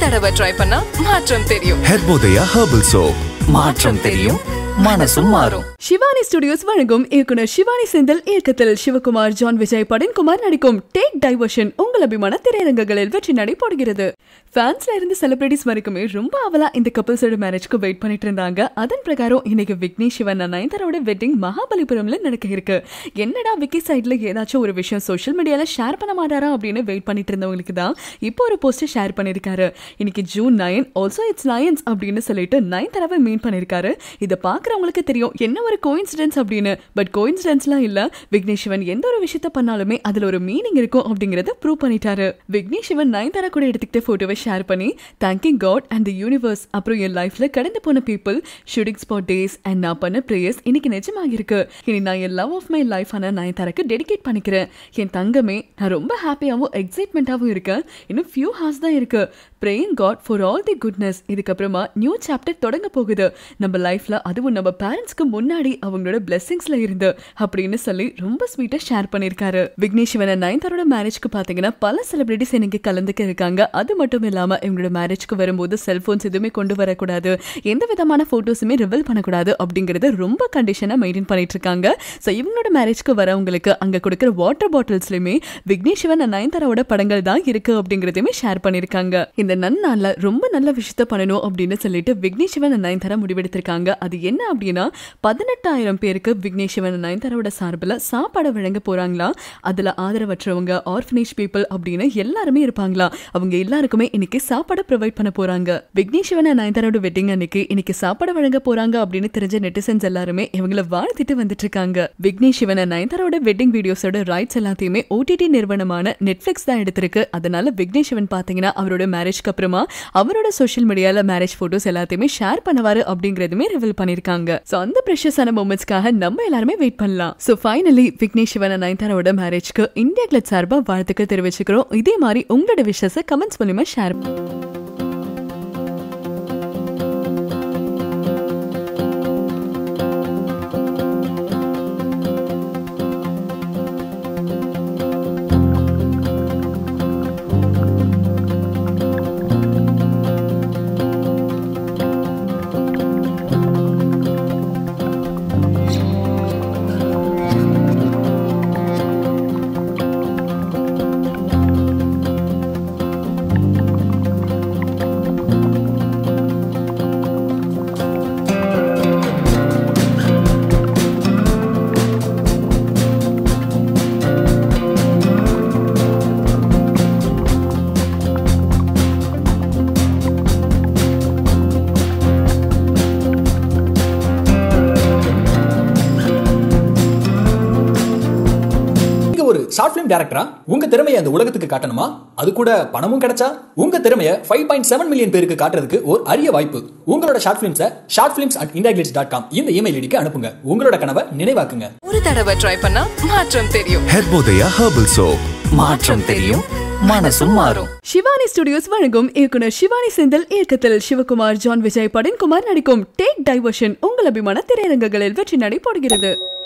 தடவை ட்ரை பண்ணா மாற்றம் தெரியும் ஹெர்போதயா ஹெர்பல் சோப் மாற்றம் தெரியும் மனசும் மாறும் சிவானி ஸ்டுடியோஸ் வழங்கும் இயக்குனர் சிவானி செந்தில் இயக்கத்தில் சிவகுமார் ஜான் விஜய் படன்குமார் நடிக்கும் டேக் டைவர்ஷன் உங்கள் அபிமான திரையரங்குகளில் வெற்றி நடைபோடுகிறது ஃபேன்ஸ்ல இருந்து செலிபிரிட்டிஸ் வரைக்குமே ரொம்ப அவலா இந்த கப்பல்ஸோட மேரேஜ்க்கு வெயிட் பண்ணிட்டு இருந்தாங்க அதன் பிரகாரம் இன்னைக்கு விக்னேஷ் சிவன் நயன்தாரோட வெட்டிங் மகாபலிபுரம்ல நடக்க இருக்கு என்னடா விக்கி சைட்ல ஏதாச்சும் ஒரு விஷயம் சோஷியல் மீடியால ஷேர் பண்ண மாட்டாரா அப்படின்னு வெயிட் பண்ணிட்டு இருந்தவங்களுக்கு தான் இப்போ ஒரு போஸ்டர் ஷேர் பண்ணிருக்காரு இன்னைக்கு June nine also it's Nayans அப்படின்னு சொல்லிட்டு நயன்தாராவை மீன் பண்ணிருக்காரு இதை பார்க்குறவங்களுக்கு தெரியும் என்ன ஒரு கோயின்சிடென்ஸ் அப்படின்னு பட் கோயின்சிடென்ஸ்லாம் இல்ல விக்னேஷ் சிவன் எந்த ஒரு விஷயத்த பண்ணாலுமே அதுல ஒரு மீனிங் இருக்கும் அப்படிங்கறத ப்ரூவ் பண்ணிட்டாரு விக்னேஷ் சிவன் நயன்தாரா கூட எடுத்துக்கிட்ட போட்டோவை ஷேர் பண்ணி thanking god and the universe அப்புறம் என் லைஃப்ல கடந்து போன people shooting spot days and நான் பண்ண ப்ரேயர்ஸ் இன்னைக்கு நிஜமாகிருக்கு இனி நான் என் லவ் ஆஃப் மை லைஃப் ஆன நயன்தாராக்கு டெடிகேட் பண்ணிக்கிறேன் என் தங்கமே நான் ரொம்ப ஹாப்பியாகவும் எக்ஸைட்மெண்ட்டாகவும் இருக்கேன் இன்னும் ஃபியூ ஹார்ஸ் தான் இருக்கு praying god for all the goodness இதுக்கப்புறமா நியூ சாப்டர் தொடங்க போகுது நம்ம லைஃப்ல அதுவும் நம்ம பேரண்ட்ஸ்க்கு முன்னாடி அவங்களோட பிளெஸிங்ஸ்ல இருந்து அப்படின்னு சொல்லி ரொம்ப ஸ்வீட்டா ஷேர் பண்ணிருக்காரு விக்னேஷ் சிவன நயன்தாரோட மேரேஜ்க்கு பாத்தீங்கன்னா பல செலிபிரிட்டிஸ் எனக்கு கலந்துக்க இருக்காங்க அது மட்டும் இல்லாம இவங்களோட மேரேஜ்க்கு வரும்போது செல்போன்ஸ் எதுவுமே கொண்டு வரக்கூடாது எந்த விதமான போட்டோஸுமே ரிவீல் பண்ணக்கூடாது அப்படிங்கறது ரொம்ப கண்டிஷனா மெயின்டைன் பண்ணிட்டு இருக்காங்க ஸோ இவங்களோட மேரேஜ்க்கு வரவங்களுக்கு அங்க கொடுக்குற வாட்டர் பாட்டில்ஸ்லயுமே விக்னேஷ் சிவன் and நயன்தாராவோட படங்கள் தான் இருக்கு அப்படிங்கறதையுமே ஷேர் பண்ணிருக்காங்க இந்த நன்னாள்ல ரொம்ப நல்ல விஷயத்த பண்ணணும் அப்படின்னு சொல்லிட்டு விக்னேஷ் சிவன் and நயன்தாரா முடிவெடுத்திருக்காங்க அது என்ன அப்படின்னா பதினெட்டாயிரம் பேருக்கு விக்னேஷ் சிவன் and நயன்தாராவோட சார்பில் சாப்பாடு வழங்க போறாங்களா அதுல ஆதரவற்றவங்க ஆர்ஃபனேஜ் பீப்புள் அப்படின்னு எல்லாருமே இருப்பாங்களா அவங்க எல்லாருக்குமே இன்னைக்கு சாப்பாடு ப்ரொவைட் பண்ண போறாங்க விக்னேஷ் சிவன் and நயன்தாராவோட வெட்டிங் அன்னைக்கு இன்னைக்கு சாப்பாடு வழங்க போறாங்க அப்படின்னு தெரிஞ்ச நெட்டிசன்ஸ் எல்லாருமே இவங்கள வாழ்த்திட்டு வந்துட்டு இருக்காங்க விக்னேஷ் சிவன் and நயன்தாராவோட வெட்டிங் வீடியோஸோட ரைட்ஸ் எல்லாத்தையுமே ஓடிடி நிறுவனமான நெட்ஃபிளிக்ஸ் தான் எடுத்திருக்கு அதனால விக்னேஷ் சிவன் பாத்தீங்கன்னா அவரோட மேரேஜ்க்கு அப்புறமா அவரோட சோஷியல் மீடியால மேரேஜ் போட்டோஸ் எல்லாத்தையுமே ஷேர் பண்ணுவாரு அப்படிங்கறதுமே ரிவீல் பண்ணிருக்காங்க சோ அந்த ப்ரெஷஸான மூமெண்ட்ஸ்க்காக நம்ம எல்லாருமே வெயிட் பண்ணலாம் so finally Vignesh Shivan and நயன்தாராவோட மேரேஜ்க்கு இந்தியா கிளட் சார்பா வாழ்த்துக்கள் தெரிவிச்சுக்கிறோம் இதே மாதிரி உங்களோட விஷஸ் கமெண்ட்ஸ் மூலியமா ஷேர் நீங்க ஒரு ஷார்ட் ஃபிலிம் டேரக்டரா உங்க திறமையை அந்த உலகத்துக்கு காட்டணுமா அது கூட பணமும் கிடைச்சா உங்க திறமையை ஃபைவ் பாயிண்ட் செவன் மில்லியன் பேருக்கு காட்டுறதுக்கு ஒரு அரிய வாய்ப்பு உங்களோட ஷார்ட் ஃபிலிம்ஸை short films at India dot com இந்த இமெயில் ஐடிக்கு அனுப்புங்க உங்களோட கனவை நினைவாக்குங்க ஒரு தடவை ட்ரை பண்ணா மாற்றம் தெரியும் ஹெர்போதயா ஹெர்பல் சோப் மாற்றம் தெரியும் மனசும் மாறும் சிவானி ஸ்டுடியோஸ் வழங்கும் இயக்குனர் சிவானி செந்தில் இயக்கத்தில் சிவகுமார் ஜான் விஜய் படன்குமார் நடிக்கும் டேக் டைவர்ஷன் உங்கள் அபிமான திரையரங்குகளில் வெற்றி நடைபோடுகிறது